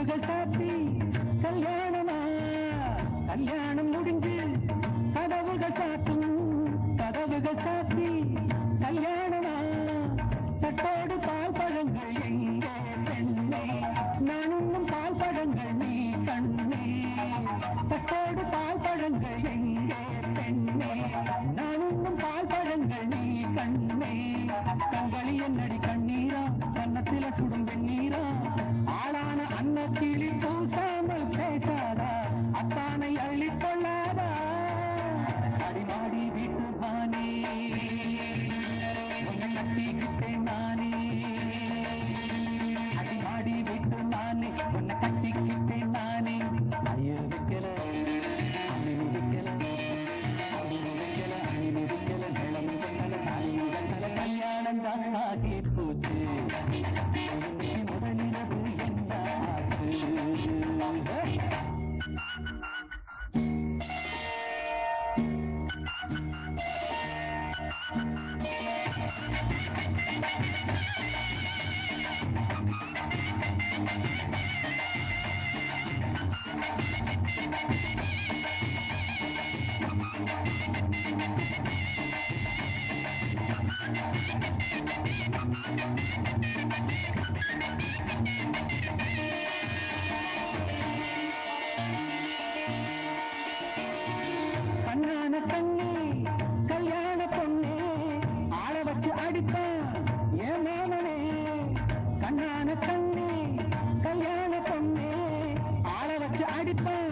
கதவுகள் சாத்தி கல்யாணமா கல்யாணம் முடிஞ்சு கதவுகள் சாத்தும் கதவுகள் சாத்தி கல்யாணமா தட்டோடு பால் பழங்கள் எங்கே பெண்ணே நான் உண்ணும் பால் பழங்கள் நீ கண்ணே தட்டோடு பால் பழங்கள் எங்கே பெண்ணே நான் உண்ணும் பால் பழங்கள் நீ கண்ணே கண்களி என்னடி கண்ணீரா கன்னத்தில சுடும் வெண்ணீரா ஆளான அன்னக்கிளி பூசாமல் பேசாதா அத்தானை அள்ளிக் கொள்ளாதா அடிமாடி வீட்டு பானே உன்னை கட்டிக்கிட்டேன் நானே அடிமாடி வீட்டு நானே உன்னை கட்டிக்கிட்டேன் நானே ஐயோ வைக்கல அள்ளி வைக்கல அள்ளி வைக்கல அள்ளி வைக்கல நிலம் வைக்கல தாலி வைக்கல கல்யாணம் தான் ஆகி போச்சு இன்னைக்கு முதலிரவு என்ன ஆச்சு கண்ணான கண்ணே கல்யாண பொண்ணே ஆள வச்சு அடிப்பேன் ஏன் மாமனே கண்ணான கண்ணே கல்யாண பொண்ணே ஆள வச்சு அடிப்பேன்